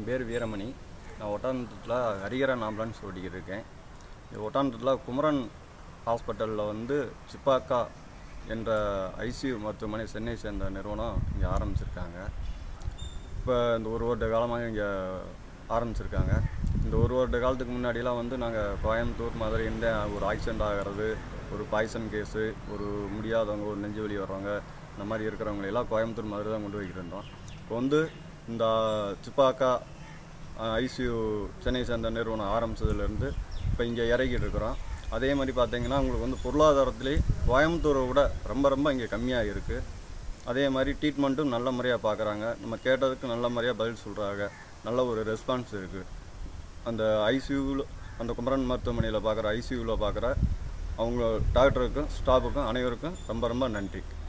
என் பேர் வீரமணி நான் ஒட்டாந்தத்தில் ஹரிகரன் ஆம்புலன்ஸ் ஓட்டிக்கிட்டு இருக்கேன் இது ஒட்டாந்தத்தில் குமரன் ஹாஸ்பிட்டலில் வந்து சிப்பாக்கா என்ற ஐசியூ மருத்துவமனை சென்னை சேர்ந்த நிறுவனம் இங்கே ஆரம்பிச்சிருக்காங்க இப்போ இந்த ஒரு வருட காலமாக இங்கே ஆரம்பிச்சிருக்காங்க இந்த ஒரு வருட காலத்துக்கு முன்னாடிலாம் வந்து நாங்கள் கோயம்புத்தூர் மதுரை இந்த ஒரு ஆக்சிடெண்ட் ஆகிறது ஒரு பாய்சன் கேஸு ஒரு முடியாதவங்க ஒரு நெஞ்சு வலி வர்றவங்க இந்த மாதிரி இருக்கிறவங்க எல்லாம் கோயம்புத்தூர் மதுரை தான் கொண்டு போய்கிட்டு இருந்தோம் இப்போ வந்து இந்த சிப்பாக்கா ஐசியூ சென்னை சேர்ந்த நிறுவனம் ஆரம்பிச்சதுலேருந்து இப்போ இங்கே இறக்கிட்டு இருக்கிறோம் அதே மாதிரி பார்த்தீங்கன்னா உங்களுக்கு வந்து பொருளாதாரத்திலே கோயம்புத்தூரை விட ரொம்ப ரொம்ப இங்கே கம்மியாக இருக்குது அதே மாதிரி ட்ரீட்மெண்ட்டும் நல்ல முறையாக பார்க்குறாங்க நம்ம கேட்டதுக்கு நல்ல முறையாக பதில் சொல்கிறாங்க நல்ல ஒரு ரெஸ்பான்ஸ் இருக்குது அந்த ஐசியூவில் அந்த குமரன் மருத்துவமனையில் பார்க்குற ஐசியூவில் பார்க்குற அவங்க டாக்டருக்கும் ஸ்டாஃபுக்கும் அனைவருக்கும் ரொம்ப ரொம்ப நன்றி